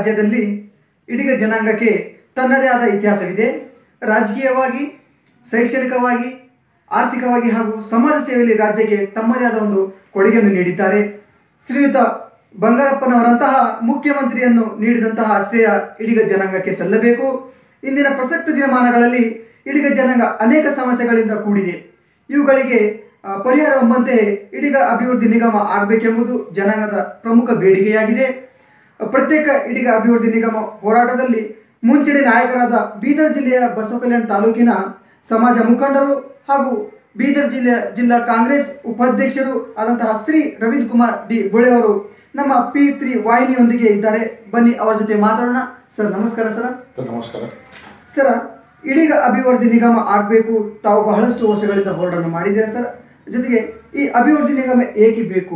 ರಾಜ್ಯದಲ್ಲಿ ಇಡೀ ಜನಾಂಗಕ್ಕೆ ತನ್ನದೇ ಆದ ಇತಿಹಾಸವಿದೆ ರಾಜಕೀಯವಾಗಿ ಶೈಕ್ಷಣಿಕವಾಗಿ ಆರ್ಥಿಕವಾಗಿ ಹಾಗೂ ಸಮಾಜ ಸೇವೆಯಲ್ಲಿ ರಾಜ್ಯಕ್ಕೆ ತಮ್ಮದೇ ಆದ ಒಂದು ಕೊಡುಗೆಯನ್ನು ನೀಡಿದ್ದಾರೆ ಶ್ರೀಯುತ ಬಂಗಾರಪ್ಪನವರಂತಹ ಮುಖ್ಯಮಂತ್ರಿಯನ್ನು ನೀಡಿದಂತಹ ಶ್ರೇಯ ಇಡೀ ಜನಾಂಗಕ್ಕೆ ಸಲ್ಲಬೇಕು ಇಂದಿನ ಪ್ರಸಕ್ತ ದಿನಮಾನಗಳಲ್ಲಿ ಇಡೀ ಜನಾಂಗ ಅನೇಕ ಸಮಸ್ಯೆಗಳಿಂದ ಕೂಡಿದೆ ಇವುಗಳಿಗೆ ಆ, ಪರಿಹಾರ ಎಂಬಂತೆ ಇಡೀ ಅಭಿವೃದ್ಧಿ ನಿಗಮ ಆಗಬೇಕೆಂಬುದು ಜನಾಂಗದ ಪ್ರಮುಖ ಬೇಡಿಕೆಯಾಗಿದೆ ಪ್ರತ್ಯೇಕ ಇಡೀಗ ಅಭಿವೃದ್ಧಿ ನಿಗಮ ಹೋರಾಟದಲ್ಲಿ ಮುಂಚೂಣಿ ನಾಯಕರಾದ ಬೀದರ್ ಜಿಲ್ಲೆಯ ಬಸವಕಲ್ಯಾಣ ತಾಲೂಕಿನ ಸಮಾಜ ಮುಖಂಡರು ಹಾಗೂ ಬೀದರ್ ಜಿಲ್ಲೆಯ ಜಿಲ್ಲಾ ಕಾಂಗ್ರೆಸ್ ಉಪಾಧ್ಯಕ್ಷರು ಆದಂತಹ ಶ್ರೀ ರವೀಂದ್ರ ಕುಮಾರ್ ಡಿ ಬುಳೆ ಅವರು ನಮ್ಮ ಪಿ ತ್ರೀ ವಾಹಿನಿಯೊಂದಿಗೆ ಇದ್ದಾರೆ ಬನ್ನಿ ಅವರ ಜೊತೆ ಮಾತಾಡೋಣ ಸರ್ ನಮಸ್ಕಾರ ಸರ್ ನಮಸ್ಕಾರ ಸರ್ ಇಡೀಗ ಅಭಿವೃದ್ಧಿ ನಿಗಮ ಆಗಬೇಕು ತಾವು ಬಹಳಷ್ಟು ವರ್ಷಗಳಿಂದ ಹೋರಾಟ ಮಾಡಿದ್ದೀರಾ ಸರ್ ಜೊತೆಗೆ ಈ ಅಭಿವೃದ್ಧಿ ನಿಗಮ ಏಕೆ ಬೇಕು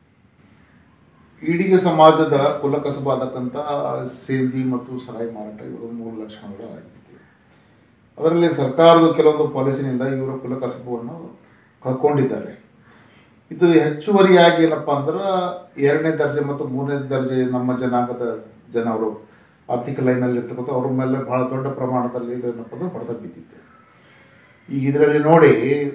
ಇಡೀ ಸಮಾಜದ ಕುಲಕಸಬಾದಕ್ಕಂಥ ಸೇಂದಿ ಮತ್ತು ಸರಾಯಿ ಮಾರಾಟ ಇವರು ಮೂರು ಲಕ್ಷಣಗಳು ಆಗಿದೆ ಅದರಲ್ಲಿ ಸರ್ಕಾರದ ಕೆಲವೊಂದು ಪಾಲಿಸಿನಿಂದ ಇವರ ಕುಲಕಸಬವನ್ನು ಕಳ್ಕೊಂಡಿದ್ದಾರೆ ಇದು ಹೆಚ್ಚುವರಿಯಾಗಿ ಏನಪ್ಪ ಅಂದ್ರೆ ಎರಡನೇ ದರ್ಜೆ ಮತ್ತು ಮೂರನೇ ದರ್ಜೆ ನಮ್ಮ ಜನಾಂಗದ ಜನ ಅವರು ಆರ್ಥಿಕ ಲೈನಲ್ಲಿ ಇರ್ತಕ್ಕಂಥ ಅವ್ರ ಮೇಲೆ ಬಹಳ ದೊಡ್ಡ ಪ್ರಮಾಣದಲ್ಲಿ ಇದು ಏನಪ್ಪ ಅಂದ್ರೆ ಹೊಡೆತ ಬಿದ್ದಿದೆ ಈಗ ಇದರಲ್ಲಿ ನೋಡಿ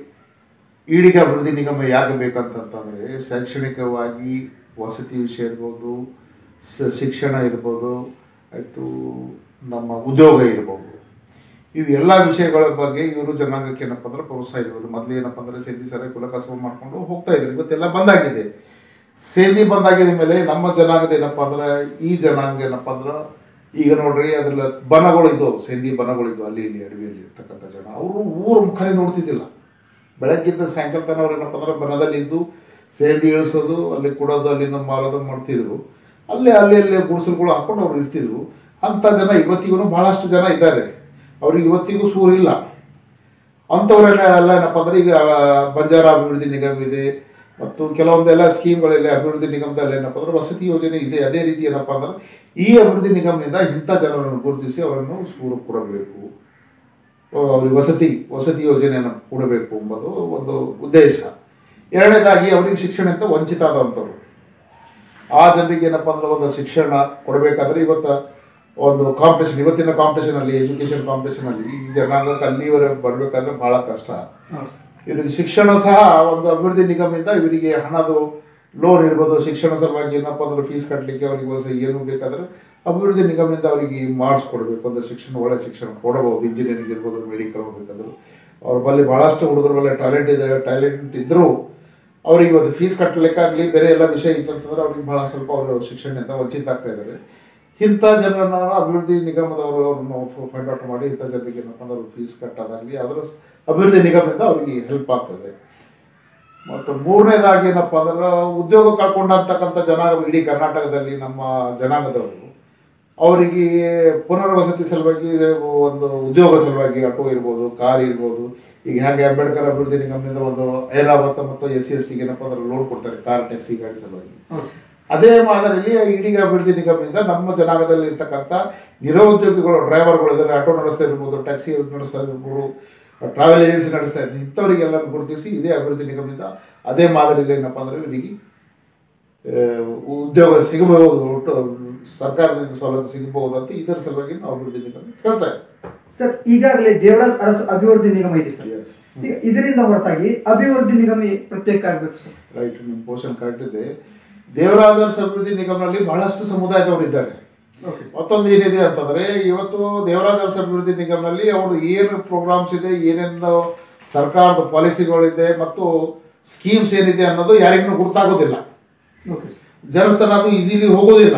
ಈಡಿಗೆ ಅಭಿವೃದ್ಧಿ ನಿಗಮ ಯಾಕೆ ಬೇಕಂತಂತಂದರೆ ಶೈಕ್ಷಣಿಕವಾಗಿ ವಸತಿ ವಿಷಯ ಇರ್ಬೋದು ಸ- ಶಿಕ್ಷಣ ಇರ್ಬೋದು ಆಯಿತು ನಮ್ಮ ಉದ್ಯೋಗ ಇರ್ಬೋದು ಇವು ಎಲ್ಲ ವಿಷಯಗಳ ಬಗ್ಗೆ ಇವರು ಜನಾಂಗಕ್ಕೆ ಏನಪ್ಪ ಅಂದ್ರೆ ಪ್ರೋತ್ಸಾಹ ಇರ್ಬೋದು ಮೊದಲು ಏನಪ್ಪ ಅಂದ್ರೆ ಸೇಂದಿ ಸರ ಕುಲಕಸಬ ಮಾಡ್ಕೊಂಡು ಹೋಗ್ತಾ ಇದ್ರು ಇವತ್ತೆಲ್ಲ ಬಂದಾಗಿದೆ ಸೇಂದಿ ಬಂದಾಗಿದ ಮೇಲೆ ನಮ್ಮ ಜನಾಂಗದ ಏನಪ್ಪ ಅಂದ್ರೆ ಈ ಜನಾಂಗ ಏನಪ್ಪ ಅಂದ್ರೆ ಈಗ ನೋಡ್ರಿ ಅದ್ರಲ್ಲಿ ಬನಗಳು ಇದ್ದವು ಸೇಂದಿ ಬನಗಳು ಇದ್ದವು ಅಲ್ಲಿ ಇಲ್ಲಿ ಅಡವಿಯಲ್ಲಿ ಇರ್ತಕ್ಕಂಥ ಜನ ಅವರು ಊರು ಮುಖನೇ ನೋಡ್ತಿದ್ದಿಲ್ಲ ಬೆಳಗ್ಗಿದ್ದ ಸಾಯಂಕಾಲ ತನಕ ಅವ್ರು ಏನಪ್ಪ ಅಂದ್ರೆ ಬನದಲ್ಲಿ ಇದ್ದು ಸೇಂದಿ ಇಳಿಸೋದು ಅಲ್ಲಿ ಕೊಡೋದು ಅಲ್ಲಿಂದ ಮಾರೋದು ಮಾಡ್ತಿದ್ರು ಅಲ್ಲೇ ಅಲ್ಲಿ ಅಲ್ಲಿ ಗುಡಿಸಲುಗಳು ಹಾಕೊಂಡು ಅವ್ರು ಇರ್ತಿದ್ರು ಅಂಥ ಜನ ಇವತ್ತಿಗೂ ಭಾಳಷ್ಟು ಜನ ಇದ್ದಾರೆ ಅವ್ರಿಗೆ ಇವತ್ತಿಗೂ ಸೂರಿಲ್ಲ ಅಂಥವರೆಲ್ಲ ಎಲ್ಲ ಏನಪ್ಪ ಅಂದ್ರೆ ಈಗ ಬಂಜಾರ ಅಭಿವೃದ್ಧಿ ನಿಗಮ ಇದೆ ಮತ್ತು ಕೆಲವೊಂದೆಲ್ಲ ಸ್ಕೀಮ್ಗಳೆಲ್ಲ ಅಭಿವೃದ್ಧಿ ನಿಗಮದಲ್ಲಿ ಏನಪ್ಪ ಅಂದ್ರೆ ವಸತಿ ಯೋಜನೆ ಇದೆ ಅದೇ ರೀತಿ ಏನಪ್ಪ ಅಂದ್ರೆ ಈ ಅಭಿವೃದ್ಧಿ ನಿಗಮದಿಂದ ಇಂಥ ಜನರನ್ನು ಗುರುತಿಸಿ ಅವರನ್ನು ಸೂರು ಕೊಡಬೇಕು ಅವ್ರಿಗೆ ವಸತಿ ವಸತಿ ಯೋಜನೆಯನ್ನು ಕೊಡಬೇಕು ಎಂಬುದು ಒಂದು ಉದ್ದೇಶ ಎರಡನೇದಾಗಿ ಅವರಿಗೆ ಶಿಕ್ಷಣದಿಂದ ವಂಚಿತ ಆದಂಥವ್ರು ಆ ಜನರಿಗೆ ಏನಪ್ಪ ಅಂದ್ರೆ ಒಂದು ಶಿಕ್ಷಣ ಕೊಡಬೇಕಾದ್ರೆ ಇವತ್ತು ಒಂದು ಕಾಂಪಿಟೇಷನ್ ಇವತ್ತಿನ ಕಾಂಪಿಟೇಷನ್ ಅಲ್ಲಿ ಎಜುಕೇಶನ್ ಕಾಂಪಿಟೇಷನ್ ಅಲ್ಲಿ ಈ ಜನಾಂಗಕ್ಕೆ ಅಲ್ಲಿವರೆಗೆ ಬರಬೇಕಾದ್ರೆ ಬಹಳ ಕಷ್ಟ ಇವರಿಗೆ ಶಿಕ್ಷಣ ಸಹ ಒಂದು ಅಭಿವೃದ್ಧಿ ನಿಗಮದಿಂದ ಇವರಿಗೆ ಹಣದು ಲೋನ್ ಇರ್ಬೋದು ಶಿಕ್ಷಣ ಸಲುವಾಗಿ ಏನಪ್ಪ ಅಂದ್ರೆ ಫೀಸ್ ಕಟ್ಟಲಿಕ್ಕೆ ಅವರಿಗೆ ಹೊಸ ಏನು ಬೇಕಾದ್ರೆ ಅಭಿವೃದ್ಧಿ ನಿಗಮದಿಂದ ಅವರಿಗೆ ಮಾಡಿಸ್ಕೊಡ್ಬೇಕು ಅಂದ್ರೆ ಶಿಕ್ಷಣ ಒಳ್ಳೆ ಶಿಕ್ಷಣ ಕೊಡಬಹುದು ಇಂಜಿನಿಯರಿಂಗ್ ಇರ್ಬೋದು ಮೆಡಿಕಲ್ ಹೋಗ್ಬೇಕಾದ್ರು ಅವ್ರ ಬಳಿ ಭಾಳಷ್ಟು ಹುಡುಗರ ಬಳಿ ಟ್ಯಾಲೆಂಟ್ ಇದೆ ಟ್ಯಾಲೆಂಟ್ ಇದ್ದರೂ ಅವ್ರಿಗೆ ಒಂದು ಫೀಸ್ ಕಟ್ಟಲಿಕ್ಕಾಗಲಿ ಬೇರೆ ಎಲ್ಲ ವಿಷಯ ಇತ್ತಂತಂದ್ರೆ ಅವ್ರಿಗೆ ಭಾಳ ಸ್ವಲ್ಪ ಅವರು ಶಿಕ್ಷಣದಿಂದ ವಂಚಿತ ಆಗ್ತಾ ಇದ್ದಾರೆ ಇಂಥ ಜನರನ್ನ ಅಭಿವೃದ್ಧಿ ನಿಗಮದವರು ಅವ್ರನ್ನ ಫೈಂಡ್ ಔಟ್ ಮಾಡಿ ಇಂಥ ಜನರಿಗೆ ಏನಪ್ಪ ಅಂದ್ರೆ ಫೀಸ್ ಕಟ್ಟೋದಾಗಲಿ ಅದರ ಅಭಿವೃದ್ಧಿ ನಿಗಮದಿಂದ ಅವರಿಗೆ ಹೆಲ್ಪ್ ಆಗ್ತದೆ ಮತ್ತು ಮೂರನೇದಾಗಿ ಏನಪ್ಪ ಅಂದ್ರೆ ಉದ್ಯೋಗ ಕಳ್ಕೊಂಡಂತಕ್ಕಂಥ ಜನಾಂಗ ಇಡೀ ಕರ್ನಾಟಕದಲ್ಲಿ ನಮ್ಮ ಜನಾಂಗದವರು ಅವರಿಗೆ ಪುನರ್ವಸತಿ ಸಲುವಾಗಿ ಒಂದು ಉದ್ಯೋಗ ಸಲುವಾಗಿ ಆಟೋ ಇರ್ಬೋದು ಕಾರ್ ಇರ್ಬೋದು ಈಗ ಹೇಗೆ ಅಂಬೇಡ್ಕರ್ ಅಭಿವೃದ್ಧಿ ನಿಗಮದಿಂದ ಒಂದು ಐರಾವತ ಮತ್ತು ಎಸ್ ಸಿ ಎಸ್ ಟಿಗೆ ಏನಪ್ಪ ಅಂದ್ರೆ ಲೋನ್ ಕೊಡ್ತಾರೆ ಕಾರ್ ಟ್ಯಾಕ್ಸಿ ಗಾಡಿ ಸಲುವಾಗಿ ಅದೇ ಮಾದರಿಯಲ್ಲಿ ಇಡೀ ಅಭಿವೃದ್ಧಿ ನಿಗಮದಿಂದ ನಮ್ಮ ಜನಾಂಗದಲ್ಲಿ ಇರ್ತಕ್ಕಂಥ ನಿರುದ್ಯೋಗಿಗಳು ಡ್ರೈವರ್ಗಳು ಇದ್ದಾರೆ ಆಟೋ ನಡೆಸ್ತಾ ಇರ್ಬೋದು ಟ್ಯಾಕ್ಸಿ ನಡೆಸ್ತಾ ಇರ್ಬೋದು ಟ್ರಾವೆಲ್ ಏಜೆನ್ಸಿ ನಡೆಸ್ತಾ ಇದ್ದಾರೆ ಇಂಥವರಿಗೆಲ್ಲ ಗುರುತಿಸಿ ಇದೇ ಅಭಿವೃದ್ಧಿ ನಿಗಮದಿಂದ ಅದೇ ಮಾದರಿಯಲ್ಲಿ ಏನಪ್ಪ ಅಂದ್ರೆ ಇವರಿಗೆ ಆ, ಉದ್ಯೋಗ ಸಿಗಬಹುದು ಒಟ್ಟು ಸರ್ಕಾರದಿಂದ ಸವಲತ್ತು ಸಿಗಬಹುದು ಅಂತ ಇದರ ಸಲುವಾಗಿ ನಾವು ಅಭಿವೃದ್ಧಿ ನಿಗಮ ಹೇಳ್ತಾ ಇದ್ದೀವಿ ಸರ್ ಈಗಾಗಲೇ ದೇವರಾಜ್ ಅರಸು ಅಭಿವೃದ್ಧಿ ನಿಗಮ ಇದೆ ಸರ್ Yes. ಈಗ ಇದರಿಂದ ಹೊರತಾಗಿ ಅಭಿವೃದ್ಧಿ ನಿಗಮ ಪ್ರತ್ಯೇಕ ಆಗಬೇಕು ಸರ್ ರೈಟ್ ನಿಮ್ಮ ಪೋರ್ಷನ್ ಕರೆಕ್ಟ್ ಇದೆ ದೇವರಾಜರ್ಸ್ ಅಭಿವೃದ್ಧಿ ನಿಗಮದಲ್ಲಿ ಬಹಳಷ್ಟು ಸಮುದಾಯದವರು ಇದ್ದಾರೆ ಓಕೆ ಮತ್ತೊಂದು ಏನಿದೆ ಅಂತಂದ್ರೆ ಇವತ್ತು ದೇವರಾಜರ್ಸ್ ಅಭಿವೃದ್ಧಿ ನಿಗಮದಲ್ಲಿ ಅವ್ರದ್ದು ಏನು ಪ್ರೋಗ್ರಾಮ್ಸ್ ಇದೆ ಏನೇನು ಸರ್ಕಾರದ ಪಾಲಿಸಿಗಳಿದೆ ಮತ್ತು ಸ್ಕೀಮ್ಸ್ ಏನಿದೆ ಅನ್ನೋದು ಯಾರಿಗೂ ಗೊತ್ತಾಗೋದಿಲ್ಲ ಓಕೆ ಜನರ ತನಕ ಅದು ಈಸಿಲಿ ಹೋಗೋದಿಲ್ಲ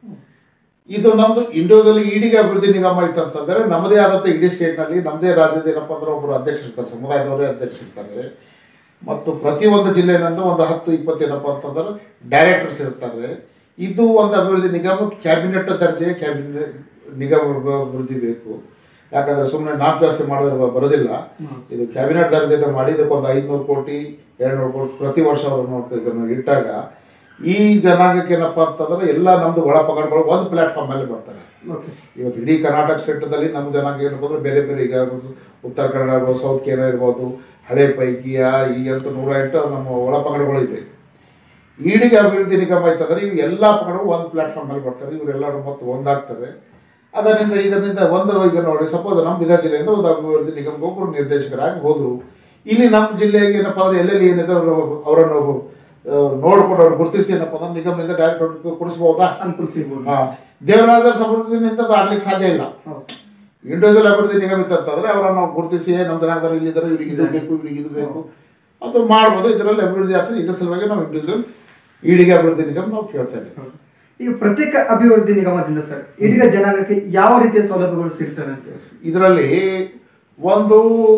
ಇದು ನಮ್ದು ಇಂಡಿವಿಜುವಲ್ ಇಡೀ ಅಭಿವೃದ್ಧಿ ನಿಗಮ ಇತ್ತು ಅಂತಂದ್ರೆ ನಮ್ಮದೇ ಆದಂಥ ಇಡೀ ಸ್ಟೇಟ್ನಲ್ಲಿ ನಮ್ಮದೇ ರಾಜ್ಯದ ಏನಪ್ಪ ಅಂದ್ರೆ ಒಬ್ಬರು ಅಧ್ಯಕ್ಷರಿರ್ತಾರೆ ಸಮುದಾಯದವರೇ ಅಧ್ಯಕ್ಷರಿರ್ತಾರೆ ಮತ್ತು ಪ್ರತಿಯೊಂದು ಜಿಲ್ಲೆಯಿಂದ ಒಂದು ಹತ್ತು ಇಪ್ಪತ್ತು ಏನಪ್ಪ ಅಂತಂದ್ರೆ ಡೈರೆಕ್ಟರ್ಸ್ ಇರ್ತಾರೆ ಇದು ಒಂದು ಅಭಿವೃದ್ಧಿ ನಿಗಮ ಕ್ಯಾಬಿನೆಟ್ ದರ್ಜೆ ಕ್ಯಾಬಿನೆಟ್ ನಿಗಮ ಅಭಿವೃದ್ಧಿ ಬೇಕು ಯಾಕಂದ್ರೆ ಸುಮ್ಮನೆ ನಾಲ್ಕು ವ್ಯವಸ್ಥೆ ಮಾಡಿದ್ರೆ ಬ- ಬರೋದಿಲ್ಲ ಇದು ಕ್ಯಾಬಿನೆಟ್ ದರ್ಜೆದ ಮಾಡಿ ಇದಕ್ಕೊಂದು ಐದುನೂರು ಕೋಟಿ ಎರಡುನೂರು ಕೋಟಿ ಪ್ರತಿ ವರ್ಷ ಅವರನ್ನು ಇದನ್ನು ಇಟ್ಟಾಗ ಈ ಜನಾಂಗಕ್ಕೆ ಏನಪ್ಪ ಅಂತಂದ್ರೆ ಎಲ್ಲ ನಮ್ದು ಒಳ ಪಗಡಗಳು ಒಂದು ಪ್ಲಾಟ್ಫಾರ್ಮ್ ಮೇಲೆ ಬರ್ತಾರೆ ಓಕೆ ಇವತ್ತು ಇಡೀ ಕರ್ನಾಟಕ ಸ್ಟೇಟದಲ್ಲಿ ನಮ್ಮ ಜನಾಂಗ ಏನಪ್ಪ ಅಂದ್ರೆ ಬೇರೆ ಬೇರೆ ಈಗ ಉತ್ತರ ಕನ್ನಡ ಇರ್ಬೋದು ಸೌತ್ ಕೇರಳ ಇರ್ಬೋದು ಹಳೆ ಪೈಕಿಯ ಈ ಅಂತ ನೂರ ಎಂಟು ನಮ್ಮ ಒಳ ಪಂಗಡಗಳು ಇದೆ ಈಡಿಗೆ ಅಭಿವೃದ್ಧಿ ನಿಗಮ ಐತಂದ್ರೆ ಇವು ಎಲ್ಲ ಪಂಗಡಗಳು ಒಂದು ಪ್ಲಾಟ್ಫಾರ್ಮ್ ಮೇಲೆ ಬರ್ತಾರೆ ಇವರೆಲ್ಲರೂ ಮತ್ತು ಒಂದಾಗ್ತದೆ ಅದರಿಂದ ಇದರಿಂದ ಒಂದು ಈಗ ನೋಡಿ ಸಪೋಸ್ ನಮ್ಮ ಬೀದರ್ ಜಿಲ್ಲೆಯಿಂದ ಒಂದು ಅಭಿವೃದ್ಧಿ ನಿಗಮಕ್ಕೆ ಒಬ್ಬರು ನಿರ್ದೇಶಕರಾಗಿ ಹೋದರು ಇಲ್ಲಿ ನಮ್ಮ ಜಿಲ್ಲೆಗೆ ಏನಪ್ಪ ಅಂದ್ರೆ ಎಲ್ಲೆಲ್ಲಿ ಏನಿದೆ ಅವರು ಅವರನ್ನು ಆ, ನೋಡ್ಕೊಂಡು ಅವ್ರು ಗುರುತಿಸಿ ಏನಪ್ಪ ಅಂದ್ರೆ ನಿಗಮದಿಂದ ಡೈರೆಕ್ಟ್ ಕೊಡಿಸ್ಬೋದಾ ಅನುಕೂಲ ಸಿಗ್ಬೋದು ಹಾ ದೇವರಾಜರ ಸಮೃದ್ಧಿನಿಂದ ಅದು ಆಡ್ಲಿಕ್ಕೆ ಸಾಧ್ಯ ಇಲ್ಲ ಹೌದು ಇಂಡಿವಿಜುವಲ್ ಅಭಿವೃದ್ಧಿ ನಿಗಮ ಇತ್ತಂತಂದ್ರೆ ಅವರನ್ನು ನಾವು ಗುರುತಿಸಿ ನಮ್ಮ ಜನಾಂಗದವರು ಇಲ್ಲಿದ್ದಾರೆ ಇವ್ರಿಗೆ ಇದು ಬೇಕು ಇವ್ರಿಗೆ ಇದು ಬೇಕು ಅದು ಮಾಡ್ಬೋದು ಇದರಲ್ಲಿ ಅಭಿವೃದ್ಧಿ ಆಗ್ತದೆ ಇದ್ರ ಸಲುವಾಗಿ ನಾವು ಇಂಡಿವಿಜುವಲ್ ಈಡಿಗೆ ಅಭಿವೃದ್ಧಿ ನಿಗಮ ನಾವು ಕೇಳ್ತಾ ಇದ್ದೀವಿ ಹೌದು. ಈಗ ಪ್ರತ್ಯೇಕ ಅಭಿವೃದ್ಧಿ ನಿಗಮದಿಂದ ಸರ್ ಇದೀಗ ಜನಾಂಗಕ್ಕೆ ಯಾವ ರೀತಿಯ ಸೌಲಭ್ಯಗಳು ಸಿಗ್ತವೆ ಅಂತ ಇದರಲ್ಲಿ ಒಂದು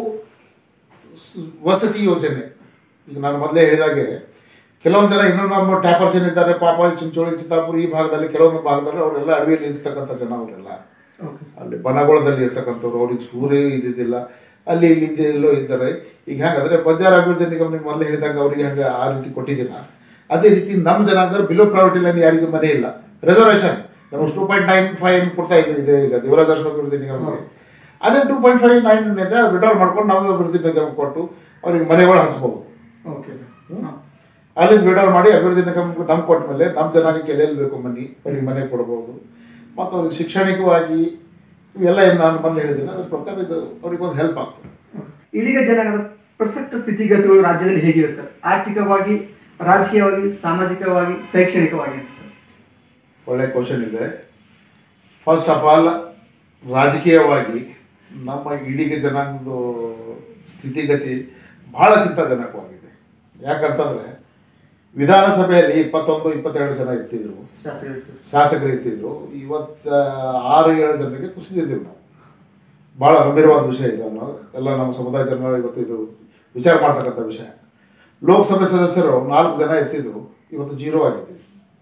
ಸ್- ವಸತಿ ಯೋಜನೆ ಈಗ ನಾನು ಮೊದಲೇ ಹೇಳಿದಾಗೆ ಕೆಲವೊಂದು ಜನ ಇನ್ನೂ ನಮ್ಮ ಟ್ಯಾಪರ್ಸ್ ಏನಿದ್ದಾರೆ ಪಾಪ ಈ ಚಿಂಚೋಳಿ ಚಿತ್ತಾಪುರ ಈ ಭಾಗದಲ್ಲಿ ಕೆಲವೊಂದು ಭಾಗದಲ್ಲಿ ಅವರೆಲ್ಲ ಅಡವಿಯಲ್ಲಿ ಇರ್ತಕ್ಕಂಥ ಜನ ಅವರೆಲ್ಲ ಓಕೆ ಅಲ್ಲಿ ಬನಗೊಳದಲ್ಲಿ ಇರ್ತಕ್ಕಂಥವ್ರು ಅವ್ರಿಗೆ ಸೂರ್ಯ ಇದ್ದಿದ್ದಿಲ್ಲ ಅಲ್ಲಿ ಇಲ್ಲಿ ಇದ್ದೇ ಎಲ್ಲೋ ಇದ್ದಾರೆ ಈಗ ಹೆಂಗಂದ್ರೆ ಬಂಜಾರ ಅಭಿವೃದ್ಧಿ ನಿಗಮ ನೀವು ಮೊದಲು ಹೇಳಿದಾಗ ಅವರಿಗೆ ಹಂಗೆ ಆ ರೀತಿ ಕೊಟ್ಟಿದ್ದೀನ ಅದೇ ರೀತಿ ನಮ್ಮ ಜನಾಂಗದಲ್ಲಿ ಬಿಲೋ ಪ್ರಾವರ್ಟಿ ಲೈನ್ ಯಾರಿಗೂ ಮನೆ ಇಲ್ಲ ರಿಸರ್ವೇಷನ್ ನಾವು ಟೂ ಪಾಯಿಂಟ್ ನೈನ್ ಫೈವ್ ಕೊಡ್ತಾ ಇದ್ದೀವಿ ಇದೆ ಈಗ ದೇವರಾಜ ಅರಸು ಅಭಿವೃದ್ಧಿ ನಿಗಮಕ್ಕೆ ಅದೇ ಟೂ ಪಾಯಿಂಟ್ ಫೈವ್ ನೈನ್ ಇಂದ ವಿಡ್ರಾಲ್ ಮಾಡ್ಕೊಂಡು ನಾವು ಅಭಿವೃದ್ಧಿ ನಿಗಮ ಕೊಟ್ಟು ಅವ್ರಿಗೆ ಮನೆಗಳು ಹಂಚ್ಬೋದು ಓಕೆ ಹಾಂ ಅಲ್ಲಿಂದ ವಿಡ್ರಾಲ್ ಮಾಡಿ ಅಭಿವೃದ್ಧಿ ನಿಗಮ ನಮ್ಗೆ ಕೊಟ್ಟ ಮೇಲೆ ನಮ್ಮ ಜನಾಂಗಕ್ಕೆ ಎಲ್ಲೆಲ್ಲಿ ಬೇಕು ಮನೆ ಅವ್ರಿಗೆ ಮನೆ ಕೊಡ್ಬೋದು ಮತ್ತು ಅವ್ರಿಗೆ ಶೈಕ್ಷಣಿಕವಾಗಿ ಇವೆಲ್ಲ ಏನು ನಾನು ಮೊದಲು ಹೇಳಿದ್ದೀನಿ ಅದ್ರ ಪ್ರಕಾರ ಇದು ಅವ್ರಿಗೆ ಒಂದು ಹೆಲ್ಪ್ ಆಗ್ತದೆ ಇದೀಗ ಜನಾಂಗದ ಪ್ರಸಕ್ತ ಸ್ಥಿತಿಗತಿಗಳು ರಾಜ್ಯದಲ್ಲಿ ಹೇಗಿವೆ ಸರ್ ಆರ್ಥಿಕವಾಗಿ ರಾಜಕೀಯವಾಗಿ ಸಾಮಾಜಿಕವಾಗಿ ಶೈಕ್ಷಣಿಕವಾಗಿ ಅಂತ ಸರ್ ಒಳ್ಳೆ ಕ್ವಶನ್ ಇದೆ ಫಸ್ಟ್ ಆಫ್ ಆಲ್ ರಾಜಕೀಯವಾಗಿ ನಮ್ಮ ಇಡೀಗೆ ಜನಾಂಗದ ಸ್ಥಿತಿಗತಿ ಬಹಳ ಚಿಂತಾಜನಕವಾಗಿದೆ ಯಾಕಂತಂದರೆ ವಿಧಾನಸಭೆಯಲ್ಲಿ ಇಪ್ಪತ್ತೊಂದು ಇಪ್ಪತ್ತೆರಡು ಜನ ಇರ್ತಿದ್ರು ಶಾಸಕರು ಶಾಸಕರು ಇರ್ತಿದ್ರು ಇವತ್ತು ಆರು ಏಳು ಜನರಿಗೆ ಕುಸಿದಿದ್ದೀವಿ ನಾವು ಭಾಳ ಗಂಭೀರವಾದ ವಿಷಯ ಇದು ಅನ್ನೋದು ಎಲ್ಲ ನಮ್ಮ ಸಮುದಾಯ ಜನರು ಇವತ್ತು ಇದು ವಿಚಾರ ಮಾಡ್ತಕ್ಕಂಥ ವಿಷಯ ಲೋಕಸಭೆ ಸದಸ್ಯರು ನಾಲ್ಕು ಜನ ಇರ್ತಿದ್ರು ಇವತ್ತು ಜೀರೋ ಆಗಿದ್ದೀವಿ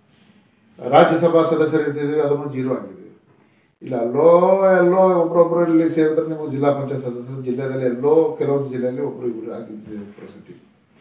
ರಾಜ್ಯಸಭಾ ಸದಸ್ಯರು ಇರ್ತಿದ್ವಿ ಅದನ್ನು ಜೀರೋ ಆಗಿದ್ದೀವಿ ಇಲ್ಲ ಅಲ್ಲೋ ಎಲ್ಲೋ ಒಬ್ಬರೊಬ್ಬರು ಇಲ್ಲಿ ಸೇರಿದ್ರೆ ನೀವು ಜಿಲ್ಲಾ ಪಂಚಾಯತ್ ಸದಸ್ಯರು ಜಿಲ್ಲೆಯಲ್ಲಿ ಎಲ್ಲೋ ಕೆಲವೊಂದು ಜಿಲ್ಲೆಯಲ್ಲಿ ಒಬ್ಬರು ಇಬ್ಬರು ಆಗಿದ್ದ ಪರಿಸ್ಥಿತಿ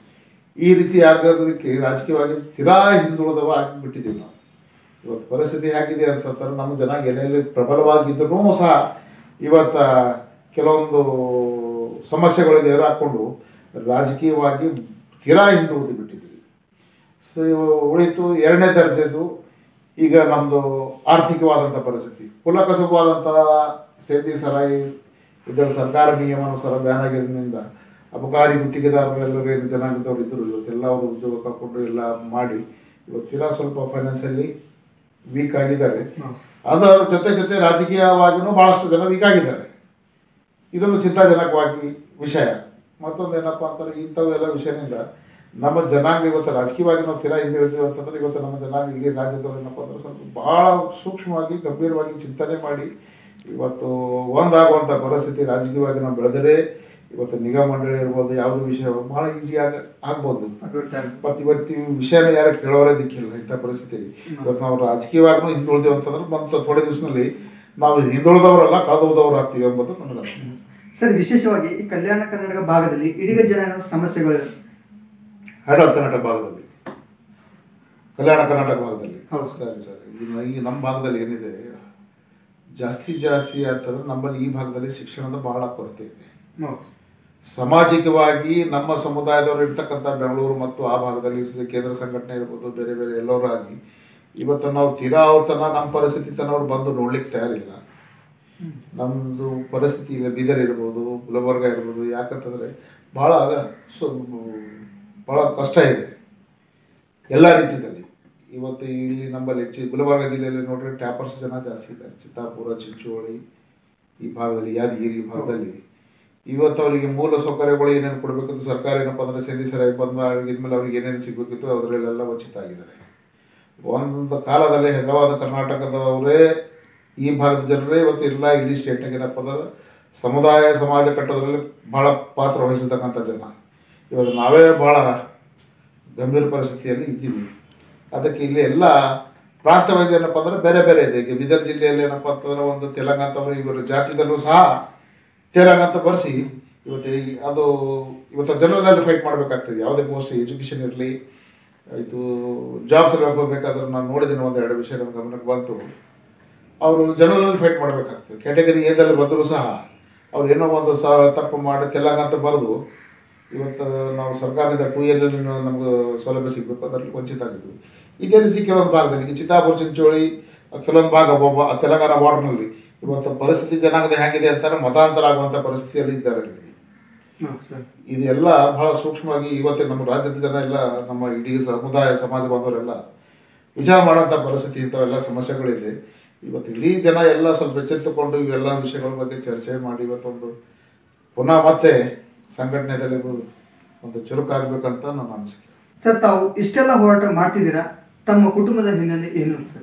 ಈ ರೀತಿ ಆಗೋದಕ್ಕೆ ರಾಜಕೀಯವಾಗಿ ತೀರಾ ಹಿಂದುಳಿದವ ಆಗಿಬಿಟ್ಟಿದ್ದೀವಿ ನಾವು ಇವತ್ತು ಪರಿಸ್ಥಿತಿ ಹೇಗಿದೆ ಅಂತಂದ್ರೆ ನಮ್ಮ ಜನ ಎಲ್ಲೆಲ್ಲಿ ಪ್ರಬಲವಾಗಿದ್ದರೂ ಸಹ ಇವತ್ತು ಕೆಲವೊಂದು ಸಮಸ್ಯೆಗಳಿಗೆ ಎದುರಾಕೊಂಡು ರಾಜಕೀಯವಾಗಿ ತೀರಾ ಹಿಂದುಳಿದು ಬಿಟ್ಟಿದ್ದೀವಿ ಸೊ ಉಳಿತು ಎರಡನೇ ದರ್ಜೆದು ಈಗ ನಮ್ಮದು ಆರ್ಥಿಕವಾದಂಥ ಪರಿಸ್ಥಿತಿ ಕುಲಕಸುಬಾದಂಥ ಸೇದಿ ಸರಾಯಿ ಇದರ ಸರ್ಕಾರ ನಿಯಮಾನುಸಾರ ಬ್ಯಾನ್ ಆಗಿರೋದ್ರಿಂದ ಅಬಕಾರಿ ಗುತ್ತಿಗೆದಾರರೆಲ್ಲರೂ ಏನು ಜನಾಂಗದವ್ರು ಇದ್ದರು ಇವತ್ತೆಲ್ಲ ಅವರು ಉದ್ಯೋಗ ಕಳ್ಕೊಂಡು ಎಲ್ಲ ಮಾಡಿ ಇವತ್ತಿನ ಸ್ವಲ್ಪ ಫೈನಾನ್ಸಲ್ಲಿ ವೀಕ್ ಆಗಿದ್ದಾರೆ ಅದರ ಜೊತೆ ಜೊತೆ ರಾಜಕೀಯವಾಗಿಯೂ ಭಾಳಷ್ಟು ಜನ ವೀಕ್ ಆಗಿದ್ದಾರೆ ಇದೊಂದು ಚಿಂತಾಜನಕವಾಗಿ ವಿಷಯ ಮತ್ತೊಂದು ಏನಪ್ಪ ಅಂತಂದ್ರೆ ಇಂಥವೆಲ್ಲ ವಿಷಯದಿಂದ ನಮ್ಮ ಜನಾಂಗ ಇವತ್ತು ರಾಜಕೀಯವಾಗಿ ನಾವು ತೀರಾ ಹಿಂದಿಳಿದ್ವಿ ಅಂತಂದ್ರೆ ಇವತ್ತು ನಮ್ಮ ಜನಾಂಗ ಇಡೀ ರಾಜ್ಯದವ್ರು ಏನಪ್ಪ ಅಂದ್ರೆ ಸ್ವಲ್ಪ ಭಾಳ ಸೂಕ್ಷ್ಮವಾಗಿ ಗಂಭೀರವಾಗಿ ಚಿಂತನೆ ಮಾಡಿ ಇವತ್ತು ಒಂದಾಗುವಂಥ ಪರಿಸ್ಥಿತಿ ರಾಜಕೀಯವಾಗಿ ನಾವು ಬೆಳೆದರೆ ಇವತ್ತು ನಿಗಮ ಮಂಡಳಿ ಇರ್ಬೋದು ಯಾವುದೇ ವಿಷಯ ಭಾಳ ಈಸಿಯಾಗಿ ಆಗ್ಬೋದು ಅಭಿವೃದ್ಧಿ ಆಗುತ್ತೆ. ಮತ್ತು ಇವತ್ತು ಈ ವಿಷಯನ ಯಾರು ಕೇಳೋರೇ ದಿಕ್ಕಿಲ್ಲ ಇಂಥ ಪರಿಸ್ಥಿತಿ ಇವತ್ತು ನಾವು ರಾಜಕೀಯವಾಗೂ ಹಿಂದುಳಿದೇವು ಅಂತಂದ್ರೆ ಮತ್ತು ಥೋಡೆ ದಿವಸದಲ್ಲಿ ನಾವು ಹಿಂದುಳಿದವರಲ್ಲ ಕಳೆದೋದವ್ರು ಆಗ್ತೀವಿ ಎಂಬುದು ನನಗೆ ಅನಿಸ್ತದೆ. ಸರ್ ವಿಶೇಷವಾಗಿ ಈ ಕಲ್ಯಾಣ ಕರ್ನಾಟಕ ಭಾಗದಲ್ಲಿ ಇದೀಗ ಜನಾಂಗದ ಸಮಸ್ಯೆಗಳು ಹೆಡ್ ಆಫ್ ಕರ್ನಾಟಕ ಭಾಗದಲ್ಲಿ ಕಲ್ಯಾಣ ಕರ್ನಾಟಕ ಭಾಗದಲ್ಲಿ ಹೌದು. ಸರಿ ಸರಿ ಈಗ ಈ ನಮ್ಮ ಭಾಗದಲ್ಲಿ ಏನಿದೆ ಜಾಸ್ತಿ ಜಾಸ್ತಿ ಅಂತಂದ್ರೆ ನಮ್ಮಲ್ಲಿ ಈ ಭಾಗದಲ್ಲಿ ಶಿಕ್ಷಣದ ಬಹಳ ಕೊರತೆ ಇದೆ ಸಾಮಾಜಿಕವಾಗಿ ನಮ್ಮ ಸಮುದಾಯದವರು ಇರ್ತಕ್ಕಂಥ ಬೆಂಗಳೂರು ಮತ್ತು ಆ ಭಾಗದಲ್ಲಿ ಸ- ಕೇಂದ್ರ ಸಂಘಟನೆ ಇರ್ಬೋದು ಬೇರೆ ಬೇರೆ ಎಲ್ಲರಾಗಿ ಇವತ್ತು ನಾವು ತೀರಾ ಅವ್ರ ತನ ನಮ್ಮ ಪರಿಸ್ಥಿತಿ ತನ ಅವ್ರು ಬಂದು ನೋಡ್ಲಿಕ್ಕೆ ತಯಾರಿಲ್ಲ ನಮ್ಮದು ಪರಿಸ್ಥಿತಿ ಈಗ ಬೀದರ್ ಇರ್ಬೋದು ಗುಲ್ಬರ್ಗ ಇರ್ಬೋದು ಯಾಕಂತಂದರೆ ಭಾಳ ಸೊ ಭಾಳ ಕಷ್ಟ ಇದೆ ಎಲ್ಲ ರೀತಿಯಲ್ಲಿ ಇವತ್ತು ಇಲ್ಲಿ ನಮ್ಮಲ್ಲಿ ಚಿ ಗುಲ್ಬರ್ಗ ಜಿಲ್ಲೆಯಲ್ಲಿ ನೋಡ್ರೆ ಟ್ಯಾಪರ್ಸ್ ಜನ ಜಾಸ್ತಿ ಇದ್ದಾರೆ ಚಿತ್ತಾಪುರ ಚಿಂಚೋಳಿ ಈ ಭಾಗದಲ್ಲಿ ಯಾದಗಿರಿ ಈ ಭಾಗದಲ್ಲಿ ಇವತ್ತು ಅವರಿಗೆ ಮೂಲ ಸೌಕರ್ಯಗಳು ಏನೇನು ಕೊಡಬೇಕಂತ ಸರ್ಕಾರ ಏನಪ್ಪ ಅಂದರೆ ಸಂಧಿ ಸರಿಯಾಗಿ ಬಂದ ಇದ್ಮೇಲೆ ಅವ್ರಿಗೆ ಏನೇನು ಸಿಗಬೇಕಿತ್ತು ಅದರಲ್ಲೆಲ್ಲ ವಂಚಿತ ಆಗಿದ್ದಾರೆ ಒಂದು ಕಾಲದಲ್ಲಿ ಹೆಗ್ರವಾದ ಕರ್ನಾಟಕದವರೇ ಈ ಭಾಗದ ಜನರೇ ಇವತ್ತು ಎಲ್ಲ ಇಡೀ ಸ್ಟೇಟ್ನಾಗ ಏನಪ್ಪ ಅಂದ್ರೆ ಸಮುದಾಯ ಸಮಾಜ ಕಟ್ಟೋದ್ರಲ್ಲಿ ಭಾಳ ಪಾತ್ರ ವಹಿಸತಕ್ಕಂಥ ಜನ ಇವಾಗ ನಾವೇ ಭಾಳ ಗಂಭೀರ ಪರಿಸ್ಥಿತಿಯಲ್ಲಿ ಇದ್ದೀವಿ ಅದಕ್ಕೆ ಇಲ್ಲಿ ಎಲ್ಲ ಪ್ರಾಂತ ವೈಸ್ ಏನಪ್ಪ ಅಂದ್ರೆ ಬೇರೆ ಬೇರೆ ಇದೆ ಈಗ ಬೀದರ್ ಜಿಲ್ಲೆಯಲ್ಲಿ ಏನಪ್ಪ ಅಂತಂದ್ರೆ ಒಂದು ತೆಲಂಗಾಣ ಅವರು ಇವರ ಜಾತಿದಲ್ಲೂ ಸಹ ತೆಲಂಗಾಣ ಅಂತ ಬರ್ಸಿ ಇವತ್ತು ಈ- ಅದು ಇವತ್ತು ಜನರದಲ್ಲಿ ಫೈಟ್ ಮಾಡಬೇಕಾಗ್ತದೆ ಯಾವುದೇ ಪೋಸ್ಟ್ ಎಜುಕೇಷನ್ ಇರಲಿ ಇದು ಜಾಬ್ ಸಲುವಾಗಿ ಹೋಗ್ಬೇಕಾದ್ರೆ ನಾನು ನೋಡಿದ್ದೀನಿ ಒಂದು ಎರಡು ವಿಷಯ ನನ್ನ ಗಮನಕ್ಕೆ ಬಂತು ಅವರು ಜನರಲ್ಲಿ ಫೈಟ್ ಮಾಡಬೇಕಾಗ್ತದೆ ಕ್ಯಾಟಗರಿ ಎದಲ್ಲಿ ಬಂದರೂ ಸಹ ಅವ್ರು ಏನೋ ಒಂದು ಸ ತಪ್ಪು ಮಾಡಿ ತೆಲಂಗಾಣ ಅಂತ ಬರೆದು ಇವತ್ತು ನಾವು ಸರ್ಕಾರದಿಂದ ಟೂ ಇಯರ್ಲಿ ನಮ್ಗೆ ಸೌಲಭ್ಯ ಸಿಗಬೇಕು ಅದರಲ್ಲಿ ವಂಚಿತ ಆಗಿದ್ವಿ ಇದೇ ರೀತಿ ಕೆಲವೊಂದು ಭಾಗದಲ್ಲಿ ಈಗ ಚಿತ್ತಾಪುರ ಚಿಂಚೋಳಿ ಕೆಲವೊಂದು ಭಾಗ ಒಬ್ಬ ತೆಲಂಗಾಣ ಬಾರ್ಡ್ನಲ್ಲಿ ಇವತ್ತು ಪರಿಸ್ಥಿತಿ ಜನಾಂಗದ ಹೇಗಿದೆ ಅಂತಾರೆ ಮತಾಂತರ ಆಗುವಂಥ ಪರಿಸ್ಥಿತಿಯಲ್ಲಿ ಇದ್ದಾರೆ ಇಲ್ಲಿ ಹಾಂ ಸರ್ ಇದೆಲ್ಲ ಬಹಳ ಸೂಕ್ಷ್ಮವಾಗಿ ಇವತ್ತಿನ ನಮ್ಮ ರಾಜ್ಯದ ಜನ ಎಲ್ಲ ನಮ್ಮ ಇಡೀ ಸಮುದಾಯ ಸಮಾಜ ಬಾಂಧವರೆಲ್ಲ ವಿಚಾರ ಮಾಡೋಂಥ ಪರಿಸ್ಥಿತಿ ಇಂಥವೆಲ್ಲ ಸಮಸ್ಯೆಗಳಿದೆ ಇವತ್ತು ಇಡೀ ಜನ ಎಲ್ಲ ಸ್ವಲ್ಪ ಎಚ್ಚೆತ್ತುಕೊಂಡು ಇವೆಲ್ಲ ವಿಷಯಗಳ ಬಗ್ಗೆ ಚರ್ಚೆ ಮಾಡಿ ಇವತ್ತೊಂದು ಪುನಃ ಮತ್ತೆ ಸಂಘಟನೆಯಲ್ಲಿ ಒಂದು ಚುರುಕಾಗಬೇಕಂತ ನನ್ನ ಅನಿಸಿಕೆ ಸರ್ ತಾವು ಇಷ್ಟೆಲ್ಲ ಹೋರಾಟ ಮಾಡ್ತಿದ್ದೀರಾ ತಮ್ಮ ಕುಟುಂಬದ ಹಿನ್ನೆಲೆ ಏನು ಸರ್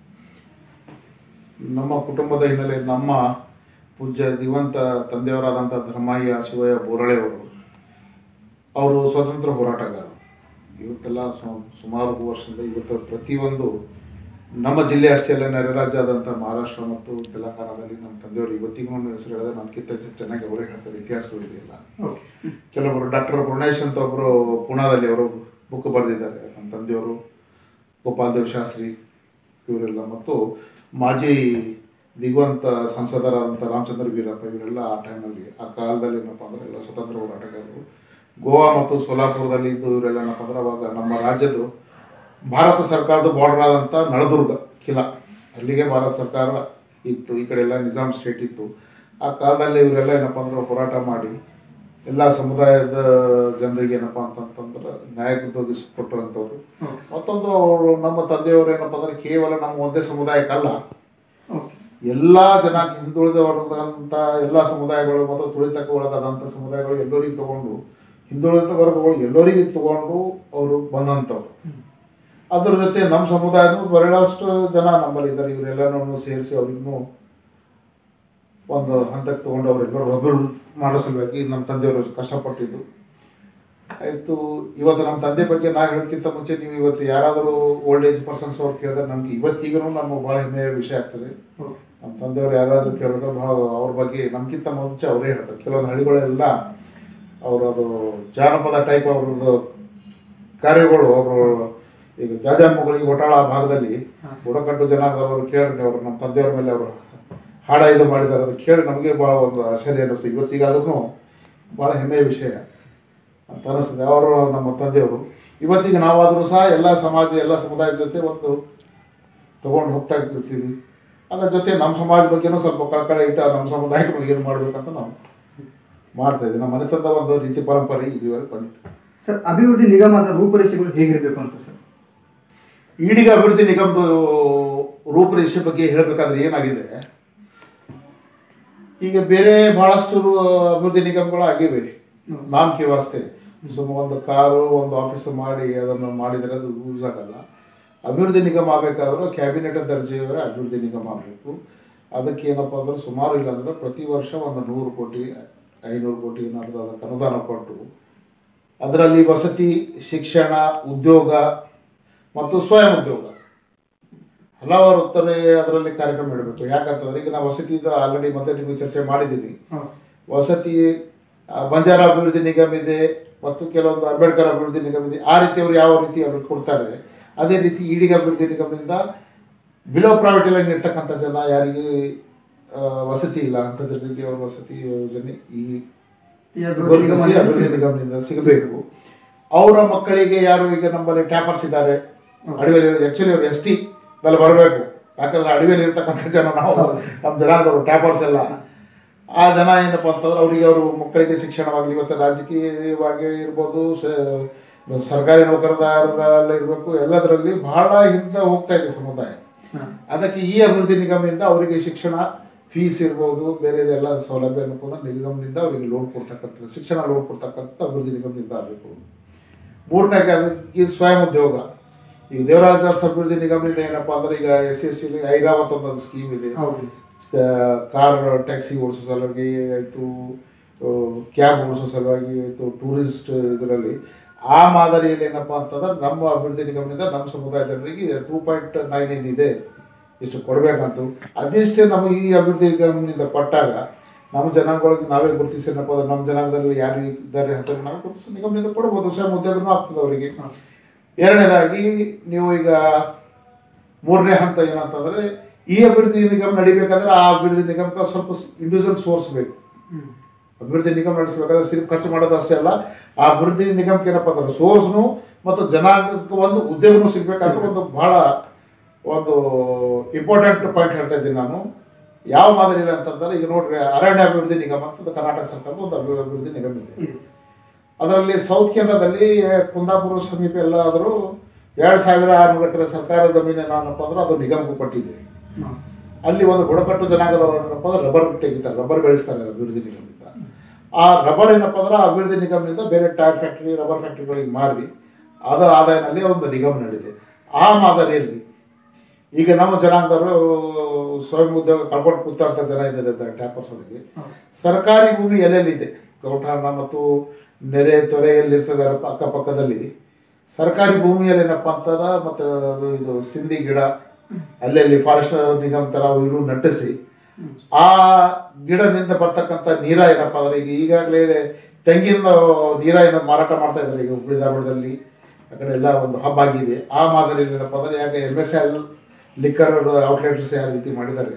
ನಮ್ಮ ಕುಟುಂಬದ ಹಿನ್ನೆಲೆ ನಮ್ಮ ಪೂಜ್ಯ ದಿವಂತ ತಂದೆಯವರಾದಂಥ ಧರ್ಮಯ್ಯ ಶಿವಯ್ಯ ಬೋರಳೆಯವರು ಅವರು ಸ್ವತಂತ್ರ ಹೋರಾಟಗಾರರು ಇವತ್ತೆಲ್ಲ ಸು- ಸುಮಾರು ವರ್ಷದಿಂದ ಇವತ್ತು ಪ್ರತಿಯೊಂದು ನಮ್ಮ ಜಿಲ್ಲೆ ಅಷ್ಟೇ ಅಲ್ಲ ನೆರೆ ರಾಜ್ಯ ಆದಂಥ ಮಹಾರಾಷ್ಟ್ರ ಮತ್ತು ತೆಲಂಗಾಣದಲ್ಲಿ ನಮ್ಮ ತಂದೆಯವರು ಇವತ್ತಿಗೂ ನನ್ನ ಹೆಸರು ಹೇಳಿದ್ರೆ ನನಗಿಂತ ಚೆನ್ನಾಗಿ ಅವರೇ ಹೇಳ್ತಾರೆ ಇತಿಹಾಸಗಳು ಇದೆಯಲ್ಲ ಓಕೆ ಕೆಲವರು ಡಾಕ್ಟರ್ ಪುರ್ಣೇಶ್ ಅಂತ ಒಬ್ಬರು ಪುಣಾದಲ್ಲಿ ಅವರು ಬುಕ್ ಬರೆದಿದ್ದಾರೆ ನಮ್ಮ ತಂದೆಯವರು ಗೋಪಾಲದೇವ್ ಶಾಸ್ತ್ರಿ ಇವರೆಲ್ಲ ಮತ್ತು ಮಾಜಿ ದಿಗ್ವಂತ ಸಂಸದರಾದಂಥ ರಾಮಚಂದ್ರ ವೀರಪ್ಪ ಇವರೆಲ್ಲ ಆ ಟೈಮಲ್ಲಿ ಆ ಕಾಲದಲ್ಲಿ ಏನಪ್ಪ ಅಂದ್ರೆ ಎಲ್ಲ ಸ್ವತಂತ್ರ ಹೋರಾಟಗಾರರು ಗೋವಾ ಮತ್ತು ಸೋಲಾಪುರದಲ್ಲಿ ಇದ್ದು ಇವರೆಲ್ಲ ಏನಪ್ಪ ಅಂದ್ರೆ ಅವಾಗ ನಮ್ಮ ರಾಜ್ಯದ ಭಾರತ ಸರ್ಕಾರದ ಬಾರ್ಡರ್ ಆದಂಥ ನಳದುರ್ಗ ಕಿಲಾ ಅಲ್ಲಿಗೆ ಭಾರತ ಸರ್ಕಾರ ಇತ್ತು ಈ ಕಡೆ ಎಲ್ಲ ನಿಜಾಮ್ ಸ್ಟೇಟ್ ಇತ್ತು ಆ ಕಾಲದಲ್ಲಿ ಇವರೆಲ್ಲ ಏನಪ್ಪ ಅಂದ್ರೆ ಹೋರಾಟ ಮಾಡಿ ಎಲ್ಲ ಸಮುದಾಯದ ಜನರಿಗೆ ಏನಪ್ಪ ಅಂತಂತಂದ್ರೆ ನ್ಯಾಯ ಒದಗಿಸಿಕೊಟ್ಟಂಥವ್ರು ಓಕೆ ಮತ್ತೊಂದು ಅವರು ನಮ್ಮ ತಂದೆಯವರು ಏನಪ್ಪ ಅಂದ್ರೆ ಕೇವಲ ನಮ್ಮ ಒಂದೇ ಸಮುದಾಯಕ್ಕಲ್ಲ ಓಕೆ ಎಲ್ಲ ಜನ ಹಿಂದುಳಿದ ವರ್ಗದಂಥ ಎಲ್ಲ ಸಮುದಾಯಗಳು ಮತ್ತು ತುಳಿತಕ್ಕೆ ಒಳಗಾದಂಥ ಸಮುದಾಯಗಳು ಎಲ್ಲರಿಗೂ ತಗೊಂಡು ಹಿಂದುಳಿದ ವರ್ಗಗಳು ಎಲ್ಲರಿಗೂ ತಗೊಂಡು ಅವರು ಬಂದಂಥವ್ರು ಅದ್ರ ಜೊತೆ ನಮ್ಮ ಸಮುದಾಯದ ಬಹಳಷ್ಟು ಜನ ನಮ್ಮಲ್ಲಿ ಇದ್ದಾರೆ ಇವರೆಲ್ಲನೂ ಸೇರಿಸಿ ಅವ್ರಿಗೂ ಒಂದು ಹಂತಕ್ಕೆ ತಗೊಂಡು ಅವರೆಲ್ಲರೂ ಅಭಿವೃದ್ಧಿ ಮಾಡೋ ಸಲುವಾಗಿ ನಮ್ಮ ತಂದೆಯವರು ಕಷ್ಟಪಟ್ಟಿದ್ದು ಆಯಿತು ಇವತ್ತು ನಮ್ಮ ತಂದೆ ಬಗ್ಗೆ ನಾ ಹೇಳೋದಕ್ಕಿಂತ ಮುಂಚೆ ನೀವು ಇವತ್ತು ಯಾರಾದರೂ ಓಲ್ಡ್ ಏಜ್ ಪರ್ಸನ್ಸ್ ಅವ್ರು ಕೇಳಿದ್ರೆ ನಮ್ಗೆ ಇವತ್ತಿಗೂ ನಮ್ಗೆ ಭಾಳ ಹೆಮ್ಮೆಯ ವಿಷಯ ಆಗ್ತದೆ ಓಕೆ ನಮ್ಮ ತಂದೆಯವರು ಯಾರಾದರೂ ಕೇಳಬೇಕಾದ್ರೆ ಭಾಳ ಅವ್ರ ಬಗ್ಗೆ ನಮ್ಗಿಂತ ಮುಂಚೆ ಅವರೇ ಹೇಳ್ತಾರೆ ಕೆಲವೊಂದು ಹಳ್ಳಿಗಳೆಲ್ಲ ಅವರು ಅದು ಜಾನಪದ ಟೈಪ್ ಅವ್ರದ್ದು ಕಾರ್ಯಗಳು ಅವರು ಈಗ ಜಾಜಾಮಗಳಿಗೆ ಒಟಾಳ ಭಾಗದಲ್ಲಿ ಬುಡಕಟ್ಟು ಜನಾಂಗದವರು ಕೇಳಿ ಅವರು ನಮ್ಮ ತಂದೆಯವ್ರ ಮೇಲೆ ಅವರು ಹಾಡ ಇದು ಮಾಡಿದ್ದಾರೆ ಅದು ಕೇಳಿ ನಮಗೆ ಭಾಳ ಒಂದು ಆಶ್ಚರ್ಯ ಅನ್ನಿಸ್ತು ಇವತ್ತಿಗಾದ್ರೂ ಭಾಳ ಹೆಮ್ಮೆಯ ವಿಷಯ ಅಂತ ಅನಿಸ್ತದೆ ಅವರು ನಮ್ಮ ತಂದೆಯವರು ಇವತ್ತಿಗೆ ನಾವಾದರೂ ಸಹ ಎಲ್ಲ ಸಮಾಜ ಎಲ್ಲ ಸಮುದಾಯದ ಜೊತೆ ಒಂದು ತಗೊಂಡು ಹೋಗ್ತಾ ಇರ್ತೀವಿ ಅದರ ಜೊತೆ ನಮ್ಮ ಸಮಾಜ ಬಗ್ಗೆನೂ ಸ್ವಲ್ಪ ಕಳಕಳಿ ಇಟ್ಟು ನಮ್ಮ ಸಮುದಾಯಕ್ಕೂ ಏನು ಮಾಡಬೇಕಂತ ನಾವು ಮಾಡ್ತಾ ಇದ್ದೀವಿ ನಮ್ಮ ಮನೆತನದ ಒಂದು ರೀತಿ ಪರಂಪರೆ ಇಲ್ಲಿವರೆಗೆ ಬಂದಿದೆ ಸರ್ ಅಭಿವೃದ್ಧಿ ನಿಗಮದ ರೂಪುರೇಷೆಗಳು ಹೇಗಿರಬೇಕು ಅಂತ ಸರ್ ಈಡಿಗ ಅಭಿವೃದ್ಧಿ ನಿಗಮದ ರೂಪರೇಷೆ ಬಗ್ಗೆ ಹೇಳಬೇಕಾದ್ರೆ ಏನಾಗಿದೆ ಈಗ ಬೇರೆ ಬಹಳಷ್ಟು ರು- ಅಭಿವೃದ್ಧಿ ನಿಗಮಗಳು ಆಗಿವೆ ನಾಮಕೆ ವಾಸ್ತೆ ಸುಮ್ಮ ಒಂದು ಕಾರು ಒಂದು ಆಫೀಸ್ ಮಾಡಿ ಅದನ್ನು ಮಾಡಿದರೆ ಅದು ಯೂಸ್ ಆಗಲ್ಲ ಅಭಿವೃದ್ಧಿ ನಿಗಮ ಆಗಬೇಕಾದ್ರೆ ಕ್ಯಾಬಿನೆಟ್ ದರ್ಜೆಯ ಅಭಿವೃದ್ಧಿ ನಿಗಮ ಆಗಬೇಕು ಅದಕ್ಕೆ ಏನಪ್ಪ ಅಂದ್ರೆ ಸುಮಾರು ಇಲ್ಲ ಅಂದ್ರೆ ಪ್ರತಿ ವರ್ಷ ಒಂದು ನೂರು ಕೋಟಿ ಐನೂರು ಕೋಟಿ ಏನಾದರೂ ಅದಕ್ಕೆ ಅನುದಾನ ಕೊಟ್ಟು ಅದರಲ್ಲಿ ವಸತಿ ಶಿಕ್ಷಣ ಉದ್ಯೋಗ ಮತ್ತು ಸ್ವಯಂ ಉದ್ಯೋಗ ಹಲವಾರು ಉತ್ತರ ಅದರಲ್ಲಿ ಕಾರ್ಯಕ್ರಮ ಇಡಬೇಕು ಯಾಕಂತಂದ್ರೆ ಈಗ ನಾವು ವಸತಿದು ಆಲ್ರೆಡಿ ಮತ್ತೆ ನಿಮಗೆ ಚರ್ಚೆ ಮಾಡಿದ್ದೀನಿ ಹೌದು ವಸತಿ ಆ, ಬಂಜಾರ ಅಭಿವೃದ್ಧಿ ನಿಗಮ ಇದೆ ಮತ್ತು ಕೆಲವೊಂದು ಅಂಬೇಡ್ಕರ್ ಅಭಿವೃದ್ಧಿ ನಿಗಮ ಇದೆ ಆ ರೀತಿ ಅವರು ಯಾವ ರೀತಿ ಅವರು ಕೊಡ್ತಾರೆ ಅದೇ ರೀತಿ ಈಡಿಗ ಅಭಿವೃದ್ಧಿ ನಿಗಮದಿಂದ ಬಿಲೋ ಪ್ರಾವಿಟಿ ಲೈನ್ ಇರ್ತಕ್ಕಂಥ ಜನ ಯಾರಿಗೆ ಆ, ವಸತಿ ಇಲ್ಲ ಅಂತ ಜನರಿಗೆ ಅವರು ವಸತಿ ಯೋಜನೆ ಈ ಈ ಅಭಿವೃದ್ಧಿ ಗುರುತಿಸಿ ನಿಗಮದಿಂದ ಅಭಿವೃದ್ಧಿ ನಿಗಮದಿಂದ ಸಿಗಬೇಕು ಅವರ ಮಕ್ಕಳಿಗೆ ಯಾರು ಈಗ ನಮ್ಮಲ್ಲಿ ಟ್ಯಾಪರ್ಸ್ ಇದ್ದಾರೆ ಅಡವಿಯಲ್ಲಿ ಆಕ್ಚುಲಿ ಅವ್ರು ಎಸ್ ಟಿ ದಲ್ಲಿ ಬರಬೇಕು ಯಾಕಂದ್ರೆ ಅಡವಿಯಲ್ಲಿ ಇರ್ತಕ್ಕಂಥ ಜನ ನಾವು ನಮ್ಮ ಜನಾಂಗದವರು ಟ್ಯಾಪರ್ಸ್ ಎಲ್ಲ ಆ ಜನ ಏನಪ್ಪ ಅಂತಂದ್ರೆ ಅವರಿಗೆ ಅವರು ಮಕ್ಕಳಿಗೆ ಶಿಕ್ಷಣವಾಗಲಿ ಇವತ್ತು ರಾಜಕೀಯವಾಗಿ ಇರ್ಬೋದು ಸ- ಸರ್ಕಾರಿ ನೌಕರದಾರರಲ್ಲಿ ಇರಬೇಕು ಎಲ್ಲದರಲ್ಲಿ ಬಹಳ ಹಿಂದೆ ಹೋಗ್ತಾ ಇದೆ ಸಮುದಾಯ ಹಾಂ ಅದಕ್ಕೆ ಈ ಅಭಿವೃದ್ಧಿ ನಿಗಮದಿಂದ ಅವರಿಗೆ ಶಿಕ್ಷಣ ಫೀಸ್ ಇರ್ಬೋದು ಬೇರೆ ಎಲ್ಲ ಸೌಲಭ್ಯ ಅನ್ಕೋದ ನಿಗಮದಿಂದ ಅವರಿಗೆ ಲೋನ್ ಕೊಡ್ತಕ್ಕಂಥದ್ದು ಶಿಕ್ಷಣ ಲೋನ್ ಕೊಡ್ತಕ್ಕಂಥ ಅಭಿವೃದ್ಧಿ ನಿಗಮದಿಂದ ಆಗಬೇಕು ಮೂರನೇ ಅದಕ್ಕೆ ಸ್ವಯಂ ಉದ್ಯೋಗ ಈಗ ದೇವರಾಜ ಅರಸ್ ಅಭಿವೃದ್ಧಿ ನಿಗಮದಿಂದ ಏನಪ್ಪ ಅಂದ್ರೆ ಈಗ S C S T Airavat ಅಂತ ಒಂದು ಸ್ಕೀಮ್ ಇದೆ ಹೌದು ಕಾರ್ ಟ್ಯಾಕ್ಸಿ ಓಡಿಸೋ ಸಲುವಾಗಿ ಆಯಿತು ಕ್ಯಾಬ್ ಓಡಿಸೋ ಸಲುವಾಗಿ ಆಯಿತು ಟೂರಿಸ್ಟ್ ಇದರಲ್ಲಿ ಆ ಮಾದರಿಯಲ್ಲಿ ಏನಪ್ಪ ಅಂತಂದ್ರೆ ನಮ್ಮ ಅಭಿವೃದ್ಧಿ ನಿಗಮದಿಂದ ನಮ್ಮ ಸಮುದಾಯ ಜನರಿಗೆ ಟೂ ಪಾಯಿಂಟ್ ನೈನ್ ಏನ್ ಇದೆ ಇಷ್ಟು ಕೊಡಬೇಕಂತ ಅದಿಷ್ಟೇ ನಮಗೆ ಈ ಅಭಿವೃದ್ಧಿ ನಿಗಮದಿಂದ ಕೊಟ್ಟಾಗ ನಮ್ಮ ಜನಾಂಗಗಳಿಗೆ ನಾವೇ ಗುರುತಿಸಿ ಏನಪ್ಪ ಅಂದ್ರೆ ನಮ್ಮ ಜನಾಂಗದಲ್ಲಿ ಯಾರು ಇದ್ದಾರೆ ಅಂತ ನಾವು ಗುರುತಿಸಿ ನಿಗಮದಿಂದ ಕೊಡ್ಬೋದು ಸ್ವಯಂ ಉದ್ಯೋಗನೂ ಆಗ್ತದೆ ಅವರಿಗೆ ಎರಡನೇದಾಗಿ ನೀವು ಈಗ ಮೂರನೇ ಹಂತ ಏನಂತಂದ್ರೆ ಈ ಅಭಿವೃದ್ಧಿ ನಿಗಮ ನಡಿಬೇಕಂದ್ರೆ ಆ ಅಭಿವೃದ್ಧಿ ನಿಗಮಕ್ಕೆ ಸ್ವಲ್ಪ ಇಂಡಿವಿಜುವಲ್ ಸೋರ್ಸ್ ಬೇಕು ಅಭಿವೃದ್ಧಿ ನಿಗಮ ನಡೆಸಬೇಕಾದ್ರೆ ಸಿರಿ ಖರ್ಚು ಮಾಡೋದು ಅಷ್ಟೇ ಅಲ್ಲ ಆ ಅಭಿವೃದ್ಧಿ ನಿಗಮಕ್ಕೆ ಏನಪ್ಪ ಅಂದ್ರೆ ಸೋರ್ಸ್ನು ಮತ್ತು ಜನಾಂಗಕ್ಕೆ ಒಂದು ಉದ್ಯೋಗನೂ ಸಿಗ್ಬೇಕಾದ್ರೆ ಒಂದು ಬಹಳ ಒಂದು ಇಂಪಾರ್ಟೆಂಟ್ ಪಾಯಿಂಟ್ ಹೇಳ್ತಾ ಇದ್ದೀನಿ ನಾನು ಯಾವ ಮಾದರಿ ಇಲ್ಲ ಅಂತಂದ್ರೆ ಈಗ ನೋಡ್ರಿ ಅರಣ್ಯ ಅಭಿವೃದ್ಧಿ ನಿಗಮ ಅಂತ ಕರ್ನಾಟಕ ಸರ್ಕಾರದ ಒಂದು ಅಭಿ- ಅಭಿವೃದ್ಧಿ ನಿಗಮ ಇದೆ ಇದೆ ಅದರಲ್ಲಿ ಸೌತ್ ಕೇಂದ್ರದಲ್ಲಿ ಕುಂದಾಪುರ ಸಮೀಪ ಎಲ್ಲ ಆದರೂ ಎರಡು ಸಾವಿರ ಆರುನೂರು ಎಕರೆ ಸರ್ಕಾರ ಜಮೀನು ಏನಪ್ಪ ಅಂದ್ರೆ ಅದು ನಿಗಮಕ್ಕೆ ಕೊಟ್ಟಿದ್ದೀವಿ ಹಾಂ ಅಲ್ಲಿ ಒಂದು ಬುಡಕಟ್ಟು ಜನಾಂಗದವರು ಏನಪ್ಪ ಅಂದ್ರೆ ರಬ್ಬರ್ ತೆಗಿತಾರೆ ರಬ್ಬರ್ ಬೆಳೆಸ್ತಾರೆ ಅಭಿವೃದ್ಧಿ ನಿಗಮದಿಂದ ಆ ರಬ್ಬರ್ ಏನಪ್ಪ ಅಂದ್ರೆ ಅಭಿವೃದ್ಧಿ ನಿಗಮದಿಂದ ಬೇರೆ ಟೈರ್ ಫ್ಯಾಕ್ಟ್ರಿ ರಬ್ಬರ್ ಫ್ಯಾಕ್ಟ್ರಿಗಳಿಗೆ ಮಾರಿ ಅದ ಆದಾಯನಲ್ಲಿ ಒಂದು ನಿಗಮ ನಡೆದಿದೆ ಆ ಮಾದರಿಯಲ್ಲಿ ಈಗ ನಮ್ಮ ಜನಾಂಗದವರು ಸ್ವಯಂ ಉದ್ಯೋಗ ಕಳ್ಕೊಂಡು ಕೂತಂಥ ಜನ ಏನಿದೆ ಟ್ಯಾಪರ್ಸ್ ಅವರಿಗೆ ಹೌದು. ಸರ್ಕಾರಿ ಭೂಮಿ ಎಲ್ಲೆಲ್ಲಿದೆ ಗೌಠಾಣ ಮತ್ತು ನೆರೆ ತೊರೆಯಲ್ಲಿರ್ತದೆ ಅಕ್ಕಪಕ್ಕದಲ್ಲಿ ಸರ್ಕಾರಿ ಭೂಮಿಯಲ್ಲಿ ಏನಪ್ಪ ಅಂತಾರ ಮತ್ತು ಅದು ಇದು ಸಿಂಧಿ ಗಿಡ ಅಲ್ಲಲ್ಲಿ ಫಾರೆಸ್ಟ್ ನಿಗಮ ಥರ ಇವು ನಟ್ಟಿಸಿ ಆ ಗಿಡದಿಂದ ಬರ್ತಕ್ಕಂಥ ನೀರ ಏನಪ್ಪ ಅಂದ್ರೆ ಈಗ ಈಗಾಗಲೇ ತೆಂಗಿನ ನೀರ ಏನೋ ಮಾರಾಟ ಮಾಡ್ತಾ ಇದ್ದಾರೆ ಈಗ ಹುಬ್ಬಳ್ಳಿ ಧಾರವಾಡದಲ್ಲಿ ಆ ಕಡೆ ಎಲ್ಲ ಒಂದು ಹಬ್ ಆಗಿದೆ ಆ ಮಾದರಿಯಲ್ಲಿ ಏನಪ್ಪ ಅಂದ್ರೆ ಯಾಕೆ M S L liquor outlets ಯಾವ ರೀತಿ ಮಾಡಿದ್ದಾರೆ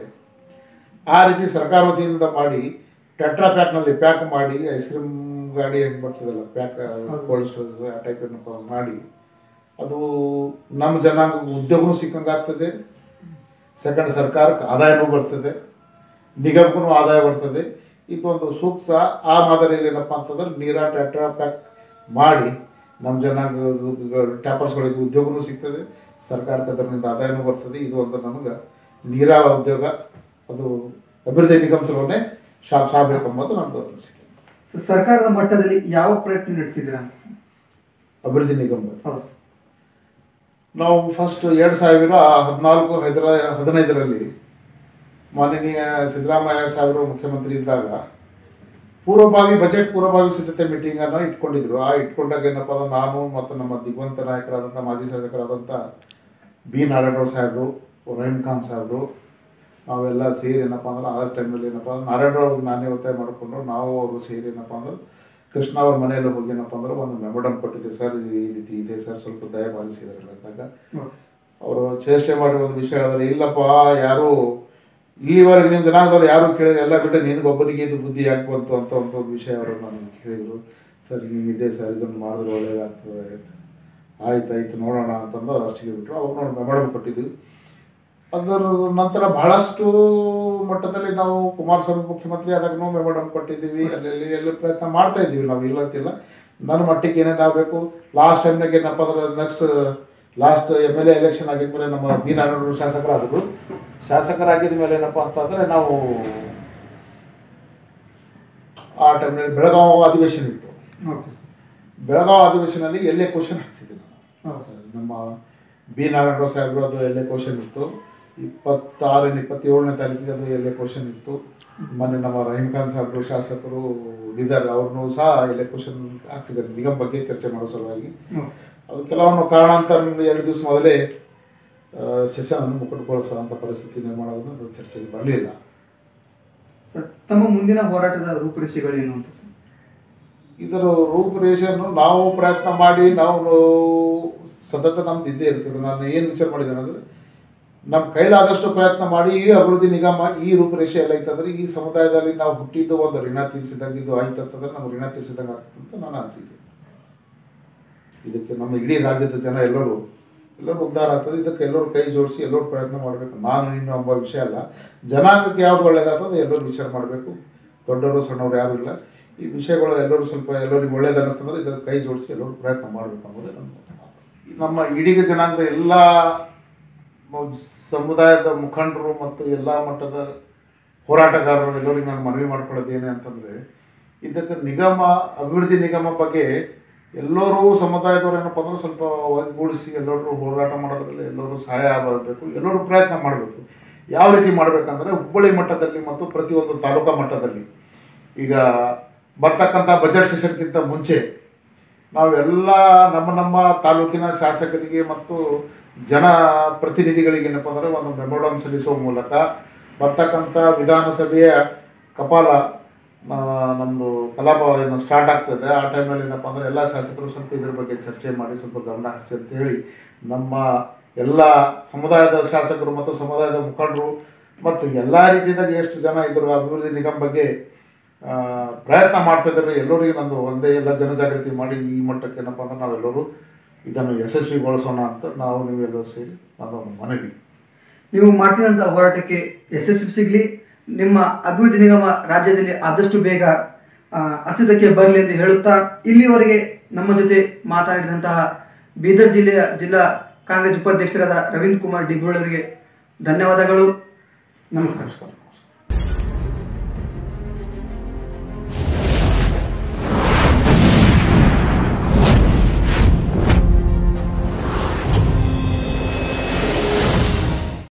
ಆ ರೀತಿ ಸರ್ಕಾರ ವತಿಯಿಂದ ಮಾಡಿ ಟೆಟ್ರಾ ಪ್ಯಾಕ್ನಲ್ಲಿ ಪ್ಯಾಕ್ ಮಾಡಿ ಐಸ್ ಕ್ರೀಮ್ ಗಾಡಿ ಹೆಂಗೆ ಬರ್ತದಲ್ಲ ಪ್ಯಾಕ್ ಕೋಲ್ಡ್ ಸ್ಟೋರೇಜ್ ಆ ಟೈಪ್ ಏನಪ್ಪ ಮಾಡಿ ಅದು ನಮ್ಮ ಜನಾಂಗ ಉದ್ಯೋಗನೂ ಸಿಕ್ಕಂಗಾಗ್ತದೆ ಸೆಕೆಂಡ್ ಸರ್ಕಾರಕ್ಕೆ ಆದಾಯನೂ ಬರ್ತದೆ ನಿಗಮಕ್ಕೂ ಆದಾಯ ಬರ್ತದೆ ಇದೊಂದು ಸೂಕ್ತ ಆ ಮಾದರಿಯಲ್ಲಿ ಏನಪ್ಪ ಅಂತಂದ್ರೆ ನೀರಾ ಟ್ಯಾಟ್ರಾ ಪ್ಯಾಕ್ ಮಾಡಿ ನಮ್ಮ ಜನಾಂಗ ಟ್ಯಾಪರ್ಸ್ಗಳಿಗೆ ಉದ್ಯೋಗನೂ ಸಿಗ್ತದೆ ಸರ್ಕಾರಕ್ಕೆ ಅದರಿಂದ ಆದಾಯನೂ ಬರ್ತದೆ ಇದು ಒಂದು ನಮಗೆ ನೀರಾ ಉದ್ಯೋಗ ಅದು ಅಭಿವೃದ್ಧಿ ನಿಗಮದಲ್ಲೇ ಶಾಪ್ ಸಾಗಬೇಕು ಎಂಬುದು ನಮ್ಮದು ಅನಿಸಿಕೆ ಸರ್ಕಾರದ ಮಟ್ಟದಲ್ಲಿ ಯಾವ ಪ್ರಯತ್ನ ನಡೆಸಿದ್ದೀರಾ ಅಂತ ಸರ್ ಅಭಿವೃದ್ಧಿ ನಿಗಮ ಹೌದು ಸರ್. ನಾವು ಫಸ್ಟ್ ಎರಡು ಸಾವಿರ ಹದಿನಾಲ್ಕು ಹೈದರ ಹದಿನೈದರಲ್ಲಿ ಮಾನನೀಯ ಸಿದ್ದರಾಮಯ್ಯ ಸಾಹೇಬರು ಮುಖ್ಯಮಂತ್ರಿ ಇದ್ದಾಗ ಪೂರ್ವಭಾವಿ ಬಜೆಟ್ ಪೂರ್ವಭಾವಿ ಸಿದ್ಧತೆ ಮೀಟಿಂಗನ್ನು ಇಟ್ಕೊಂಡಿದ್ರು ಆ ಇಟ್ಕೊಂಡಾಗ ಏನಪ್ಪ ಅಂದ್ರೆ ನಾನು ಮತ್ತು ನಮ್ಮ ದಿಗ್ವಂತ ನಾಯಕರಾದಂಥ ಮಾಜಿ ಶಾಸಕರಾದಂಥ ಬಿ ನಾರಾಯಣರಾವ್ ಸಾಹೇಬರು ರಹೀಮ್ ಖಾನ್ ಸಾಹೇಬರು ನಾವೆಲ್ಲ ಸೇರಿ ಏನಪ್ಪ ಅಂದ್ರೆ ಆ ಟೈಮಲ್ಲಿ ಏನಪ್ಪ ಅಂದ್ರೆ ನಾರಾಯಣರಾವ್ ನಾನೇ ಒತ್ತಾಯ ಮಾಡಿಕೊಂಡು ನಾವು ಅವರು ಸೇರಿ ಏನಪ್ಪ ಅಂದ್ರೆ ಕೃಷ್ಣ ಅವ್ರ ಮನೆಯಲ್ಲಿ ಹೋಗಿ ಏನಪ್ಪ ಅಂದ್ರೆ ಒಂದು ಮೆಮೊಡಮ್ ಕೊಟ್ಟಿದ್ದೆ ಸರ್ ಇದು ಈ ರೀತಿ ಇದೆ ಸರ್ ಸ್ವಲ್ಪ ದಯ ಪಾಲಿಸಿದ್ರಲ್ಲ ಅಂದಾಗ ಓಕೆ ಅವರು ಚೇಷ್ಟೆ ಮಾಡಿ ಒಂದು ವಿಷಯ ಹೇಳಿದ್ರೆ ಇಲ್ಲಪ್ಪ ಯಾರು ಇಲ್ಲಿವರೆಗೆ ನಿಮ್ಮ ಜನಾಂಗದವ್ರು ಯಾರು ಕೇಳಿದ್ರೆ ಎಲ್ಲ ಬಿಟ್ಟು ನಿನಗೊಬ್ಬನಿಗೆ ಇದು ಬುದ್ಧಿ ಯಾಕೆ ಬಂತು ಅಂತ ಅಂತ ಒಂದು ವಿಷಯ ಅವರು ನನಗೆ ಕೇಳಿದರು ಸರ್ ಹಿಂಗಿದೆ ಸರ್ ಇದನ್ನು ಮಾಡಿದ್ರೆ ಒಳ್ಳೇದಾಗ್ತದೆ ಆಯ್ತು ಆಯ್ತು ನೋಡೋಣ ಅಂತಂದು ಅಷ್ಟಿಗೆ ಬಿಟ್ಟರು ಅವ್ರು ನೋಡಿ ಮೆಮೊಡಮ್ ಕೊಟ್ಟಿದ್ವಿ ಅದರ ನಂತರ ಬಹಳಷ್ಟು ಮಟ್ಟದಲ್ಲಿ ನಾವು ಕುಮಾರಸ್ವಾಮಿ ಮುಖ್ಯಮಂತ್ರಿ ಆದಾಗೂ ಮೆಮೊಡಮ್ ಕೊಟ್ಟಿದ್ದೀವಿ ಅಲ್ಲೆಲ್ಲಿ ಎಲ್ಲ ಪ್ರಯತ್ನ ಮಾಡ್ತಾ ಇದ್ದೀವಿ ನಾವು ಇಲ್ಲ ಅಂತಿಲ್ಲ ನನ್ನ ಮಟ್ಟಿಗೆ ಏನೇನು ಆಗಬೇಕು ಲಾಸ್ಟ್ ಟೈಮ್ನಾಗ ಏನಪ್ಪ ಅಂದ್ರೆ next last M L A election ಆಗಿದ್ಮೇಲೆ ನಮ್ಮ ಬಿ ನಾರಾಯಣರು ಶಾಸಕರಾದರು ಶಾಸಕರಾಗಿದ್ದ ಮೇಲೆ ಏನಪ್ಪ ಅಂತಂದರೆ ನಾವು ಆ ಟೈಮ್ನಲ್ಲಿ ಬೆಳಗಾವಿ ಅಧಿವೇಶನ ಇತ್ತು ಓಕೆ ಸರ್ ಬೆಳಗಾವಿ ಅಧಿವೇಶನಲ್ಲಿ ಎಲ್ಲೇ ಕ್ವಶನ್ ಹಾಕ್ಸಿದ್ದೆ ನಾನು ಹೌದು ಸರ್ ನಮ್ಮ ಬಿ ನಾರಾಯಣರಾವ್ ಸಾಹೇಬರು ಅದು ಎಲ್ಲೇ ಕ್ವಶನ್ ಇತ್ತು ಇಪ್ಪತ್ತಾರನೇ ಇಪ್ಪತ್ತೇಳನೇ ತಾರೀಕಿಗೆ ಅದು ಎಲ್ಲೇ ಕ್ವಶನ್ ಇತ್ತು ಮೊನ್ನೆ ನಮ್ಮ ರಹೀಮ್ ಖಾನ್ ಸಾಹೇಬರು ಶಾಸಕರು ಇದ್ದಾರೆ ಅವ್ರನ್ನೂ ಸಹ ಎಲ್ಲೇ ಕ್ವಶನ್ ಹಾಕ್ಸಿದ್ದಾರೆ ನಿಗಮ ಬಗ್ಗೆ ಚರ್ಚೆ ಮಾಡೋ ಸಲುವಾಗಿ ಓಕೆ ಅದು ಕೆಲವೊಂದು ಕಾರಣಾಂತರ ಎರಡು ದಿವಸ ಮೊದಲೇ ಸೆಷನ್ ಮುಕ್ಕಟ್ಟುಗೊಳಿಸುವಂಥ ಪರಿಸ್ಥಿತಿ ನಿರ್ಮಾಣ ಆಗೋದು ಅದು ಚರ್ಚೆಗೆ ಬರಲಿಲ್ಲ ಸರ್ ತಮ್ಮ ಮುಂದಿನ ಹೋರಾಟದ ರೂಪುರೇಷೆಗಳೇನು ಅಂತ ಸರ್ ಇದರ ರೂಪುರೇಷೆಯನ್ನು ನಾವು ಪ್ರಯತ್ನ ಮಾಡಿ ನಾವು ಸತತ ನಮ್ದು ಇದ್ದೇ ಇರ್ತದೆ ನಾನು ಏನು ವಿಚಾರ ಮಾಡಿದ್ದೇನೆ ಅಂದರೆ ನಮ್ಮ ಕೈಲಾದಷ್ಟು ಪ್ರಯತ್ನ ಮಾಡಿ ಈ ಅಭಿವೃದ್ಧಿ ನಿಗಮ ಈ ರೂಪುರೇಷೆ ಎಲ್ಲ ಐತಂದ್ರೆ ಈ ಸಮುದಾಯದಲ್ಲಿ ನಾವು ಹುಟ್ಟಿದ್ದು ಒಂದು ಋಣ ತೀರಿಸಿದಂಗೆ ಇದು ಆಯ್ತು ಅಂತಂದ್ರೆ ನಮ್ಗೆ ಋಣ ತೀರಿಸಿದಂಗೆ ಆಗ್ತದೆ ಅಂತ ನನ್ನ ಅನಿಸಿಕೆ ಇದಕ್ಕೆ ನಮ್ಮ ಇಡೀ ರಾಜ್ಯದ ಜನ ಎಲ್ಲರೂ ಎಲ್ಲರೂ ಉದ್ಧಾರ ಆಗ್ತದೆ ಇದಕ್ಕೆ ಎಲ್ಲರೂ ಕೈ ಜೋಡಿಸಿ ಎಲ್ಲರೂ ಪ್ರಯತ್ನ ಮಾಡಬೇಕು ನಾನು ನೀನು ಎಂಬ ವಿಷಯ ಅಲ್ಲ ಜನಾಂಗಕ್ಕೆ ಯಾವ್ದು ಒಳ್ಳೇದಾಗ್ತದೆ ಎಲ್ಲರೂ ವಿಚಾರ ಮಾಡಬೇಕು ದೊಡ್ಡವರು ಸಣ್ಣವರು ಯಾರು ಇಲ್ಲ ಈ ವಿಷಯಗಳು ಎಲ್ಲರೂ ಸ್ವಲ್ಪ ಎಲ್ಲರಿಗೂ ಒಳ್ಳೇದು ಅನ್ನಿಸ್ತಂದ್ರೆ ಇದಕ್ಕೆ ಕೈ ಜೋಡಿಸಿ ಎಲ್ಲರೂ ಪ್ರಯತ್ನ ಮಾಡಬೇಕು ಅನ್ನೋದೇ ನನ್ನ ಮಾತು. ನಮ್ಮ ಇಡೀ ಜನಾಂಗದ ಎಲ್ಲ ಮ- ಸಮುದಾಯದ ಮುಖಂಡರು ಮತ್ತು ಎಲ್ಲ ಮಟ್ಟದ ಹೋರಾಟಗಾರರು ಎಲ್ಲರಿಗೂ ನಾನು ಮನವಿ ಮಾಡ್ಕೊಳ್ಳೋದು ಏನೇ ಅಂತಂದರೆ ಇದಕ್ಕೆ ನಿಗಮ ಅಭಿವೃದ್ಧಿ ನಿಗಮ ಬಗ್ಗೆ ಎಲ್ಲರೂ ಸಮುದಾಯದವ್ರು ಏನಪ್ಪ ಅಂದ್ರೆ ಸ್ವಲ್ಪ ಒಗ್ಗೂಡಿಸಿ ಎಲ್ಲರೂ ಹೋರಾಟ ಮಾಡೋದ್ರಲ್ಲಿ ಎಲ್ಲರೂ ಸಹಾಯ ಆಗಬೇಕು ಎಲ್ಲರೂ ಪ್ರಯತ್ನ ಮಾಡಬೇಕು ಯಾವ ರೀತಿ ಮಾಡಬೇಕಂದ್ರೆ ಹುಬ್ಬಳ್ಳಿ ಮಟ್ಟದಲ್ಲಿ ಮತ್ತು ಪ್ರತಿಯೊಂದು ತಾಲೂಕಾ ಮಟ್ಟದಲ್ಲಿ ಈಗ ಬರ್ತಕ್ಕಂಥ ಬಜೆಟ್ ಸೆಷನ್ಗಿಂತ ಮುಂಚೆ ನಾವೆಲ್ಲ ನಮ್ಮ ನಮ್ಮ ತಾಲೂಕಿನ ಶಾಸಕರಿಗೆ ಮತ್ತು ಜನ ಪ್ರತಿನಿಧಿಗಳಿಗೆ ಏನಪ್ಪ ಅಂದರೆ ಒಂದು ಮೆಮೊಡಮ್ ಸಲ್ಲಿಸುವ ಮೂಲಕ ಬರ್ತಕ್ಕಂಥ ವಿಧಾನಸಭೆಯ ಕಪಾಲ ಆ, ನಮ್ಮದು ಕಲಾಪ ಏನು ಸ್ಟಾರ್ಟ್ ಆಗ್ತದೆ ಆ ಟೈಮಲ್ಲಿ ಏನಪ್ಪ ಅಂದರೆ ಎಲ್ಲ ಶಾಸಕರು ಸ್ವಲ್ಪ ಇದ್ರ ಬಗ್ಗೆ ಚರ್ಚೆ ಮಾಡಿ ಸ್ವಲ್ಪ ಗಮನ ಹರಿಸಿ ಅಂತ ಹೇಳಿ ನಮ್ಮ ಎಲ್ಲ ಸಮುದಾಯದ ಶಾಸಕರು ಮತ್ತು ಸಮುದಾಯದ ಮುಖಂಡರು ಮತ್ತು ಎಲ್ಲ ರೀತಿಯಾಗಿ ಎಷ್ಟು ಜನ ಇದ್ರು ಅಭಿವೃದ್ಧಿ ನಿಗಮ ಬಗ್ಗೆ ಆ, ಪ್ರಯತ್ನ ಮಾಡ್ತಾ ಇದ್ದಾರೆ ಎಲ್ಲರಿಗೂ ನಂದು ಒಂದೇ ಎಲ್ಲ ಜನಜಾಗೃತಿ ಮಾಡಿ ಈ ಮಟ್ಟಕ್ಕೆ ಏನಪ್ಪ ಅಂದ್ರೆ ನಾವೆಲ್ಲರೂ ಇದನ್ನು ಯಶಸ್ವಿಗೊಳಿಸೋಣ ಅಂತ ನಾವು ನೀವೆಲ್ಲರೂ ಸೇರಿ ನನ್ನೊಂದು ಮನವಿ ನೀವು ಮಾಡ್ತಿದ್ದಂಥ ಹೋರಾಟಕ್ಕೆ ಯಶಸ್ವಿ ಸಿಗಲಿ ನಿಮ್ಮ ಅಭಿವೃದ್ಧಿ ನಿಗಮ ರಾಜ್ಯದಲ್ಲಿ ಆದಷ್ಟು ಬೇಗ ಆ, ಅಸ್ತಿತ್ವಕ್ಕೆ ಬರಲಿ ಎಂದು ಹೇಳುತ್ತಾ ಇಲ್ಲಿವರೆಗೆ ನಮ್ಮ ಜೊತೆ ಮಾತನಾಡಿದಂತಹ ಬೀದರ್ ಜಿಲ್ಲೆಯ ಜಿಲ್ಲಾ ಕಾಂಗ್ರೆಸ್ ಉಪಾಧ್ಯಕ್ಷರಾದ ರವೀಂದ್ರ ಕುಮಾರ್ ಡಿಬ್ರೋಳವರಿಗೆ ಧನ್ಯವಾದಗಳು ನಮಸ್ಕಾರ ನಮಸ್ಕಾರ